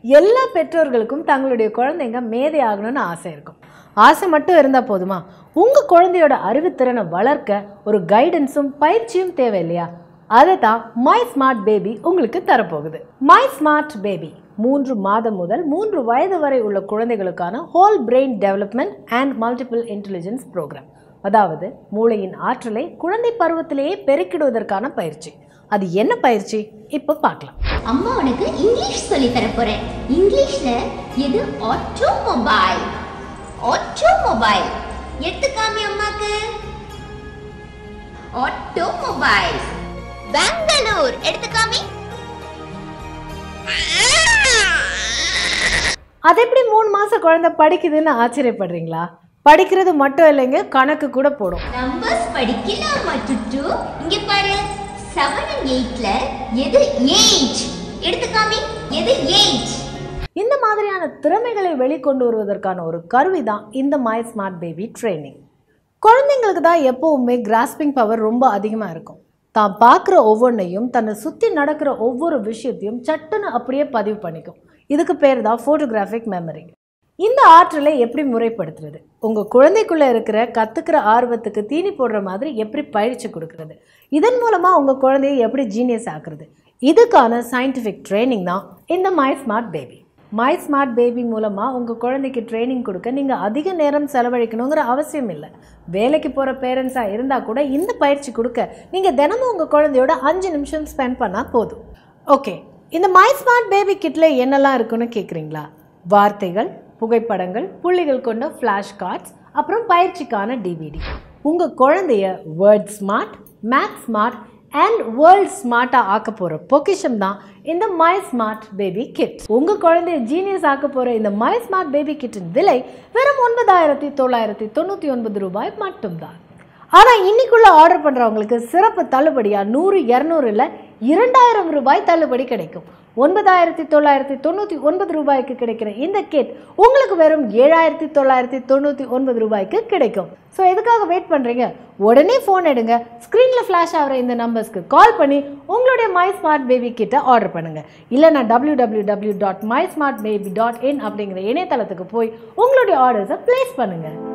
எல்லா பெற்றோர்களுக்கும் தங்களுடைய குழந்தைங்க மேதை ஆகணும்னு ஆசை இருக்கும் ஆசை மட்டும் இருந்தால் போதுமா உங்கள் குழந்தையோட அறிவுத்திறனை வளர்க்க ஒரு கைடன்ஸும் பயிற்சியும் தேவை இல்லையா அதை தான் மை ஸ்மார்ட் பேபி உங்களுக்கு தரப்போகுது மை ஸ்மார்ட் பேபி மூன்று மாதம் முதல் மூன்று வயது வரை உள்ள குழந்தைகளுக்கான whole brain development and multiple intelligence program அதாவது மூளையின் ஆற்றலை குழந்தை பருவத்திலேயே பெருக்கிடுவதற்கான பயிற்சி அது என்ன பயிற்சி இப்போ பார்க்கலாம் அம்மா உனக்கு இங்கிலீஷ் சொல்லி தர போறேன் இங்கிலீஷ்ல எது ஆட்டோமொபைல் ஆட்டோமொபைல் எடுத்து காமி அம்மாக்கு ஆட்டோமொபைல் பெங்களூர் எடுத்து காமி அது எப்படி மூணு மாச குழந்தை படிக்குதுன்னு ஆச்சரியப்படுறீங்களா படிக்கிறது மட்டும் இல்லைங்க கணக்கு கூட போடும் நம்பர்ஸ் படிக்கலாமா சுட்டு இங்க பாரு செவன் அண்ட் எயிட்ல எது எயிட் எடுத்து காமி எது எயிட் இந்த மாதிரியான திறமைகளை வெளிக்கொண்டு வருவதற்கான ஒரு கருவி தான் இந்த மை ஸ்மார்ட் பேபி ட்ரைனிங் குழந்தைங்களுக்கு தான் எப்போவுமே கிராஸ்பிங் பவர் ரொம்ப அதிகமாக இருக்கும் தான் பார்க்குற ஒவ்வொன்றையும் தன்னை சுற்றி நடக்கிற ஒவ்வொரு விஷயத்தையும் சட்டுன்னு அப்படியே பதிவு பண்ணிக்கும் இதுக்கு பேர் தான் ஃபோட்டோகிராஃபிக் மெமரி இந்த ஆற்றலை எப்படி முறைப்படுத்துறது உங்கள் குழந்தைக்குள்ளே இருக்கிற கற்றுக்கிற ஆர்வத்துக்கு தீனி போடுற மாதிரி எப்படி பயிற்சி கொடுக்கறது இதன் மூலமாக உங்கள் குழந்தையை எப்படி ஜீனியஸ் ஆக்குறது இதுக்கான சயின்டிஃபிக் ட்ரைனிங் தான் இந்த my smart baby my smart baby மூலமாக உங்கள் குழந்தைக்கு ட்ரைனிங் கொடுக்க நீங்கள் அதிக நேரம் செலவழிக்கணுங்கிற அவசியம் இல்லை வேலைக்கு போகிற பேரண்ட்ஸாக இருந்தால் கூட இந்த பயிற்சி கொடுக்க நீங்கள் தினமும் உங்கள் குழந்தையோட அஞ்சு நிமிஷம் ஸ்பெண்ட் பண்ணால் போதும் ஓகே இந்த மை ஸ்மார்ட் பேபி கிட்டில் என்னெல்லாம் இருக்குன்னு கேட்குறீங்களா வார்த்தைகள் புகைப்படங்கள் புள்ளிகள் கொண்ட ஃப்ளாஷ் கார்ட்ஸ் அப்புறம் பயிற்சிக்கான டிவிடி உங்கள் குழந்தைய word smart math smart and world ஸ்மார்ட்டாக ஆக்க போகிற பொக்கிஷம் தான் இந்த மை ஸ்மார்ட் பேபி கிட் உங்கள் குழந்தைய ஜீனியஸ் ஆக்க போகிற இந்த மை ஸ்மார்ட் பேபி கிட்டின் விலை வெறும் ஒன்பதாயிரத்தி தொள்ளாயிரத்தி தொண்ணூற்றி ஒன்பது ரூபாய் மட்டும்தான் ஆனால் இன்னைக்குள்ள ஆர்டர் பண்ணுறவங்களுக்கு சிறப்பு தள்ளுபடியாக நூறு இரநூறுல இரண்டாயிரம் ரூபாய் தள்ளுபடி கிடைக்கும் ஒன்பதாயிரத்தி தொள்ளாயிரத்தி தொண்ணூற்றி ஒன்பது ரூபாய்க்கு கிடைக்கிற இந்த கிட் உங்களுக்கு வெறும் ஏழாயிரத்தி தொள்ளாயிரத்தி தொண்ணூற்றி ஒன்பது ரூபாய்க்கு கிடைக்கும் ஸோ எதுக்காக வெயிட் பண்ணுறீங்க உடனே ஃபோன் எடுங்க ஸ்க்ரீனில் ஃப்ளாஷ் ஆகிற இந்த நம்பர்ஸ்க்கு கால் பண்ணி உங்களுடைய மை ஸ்மார்ட் பேபி கிட்ட ஆர்டர் பண்ணுங்க இல்லைனா W W W dot my smart baby dot in அப்படிங்கிற இணையதளத்துக்கு போய் உங்களுடைய ஆர்டர்ஸை ப்ளேஸ் பண்ணுங்கள்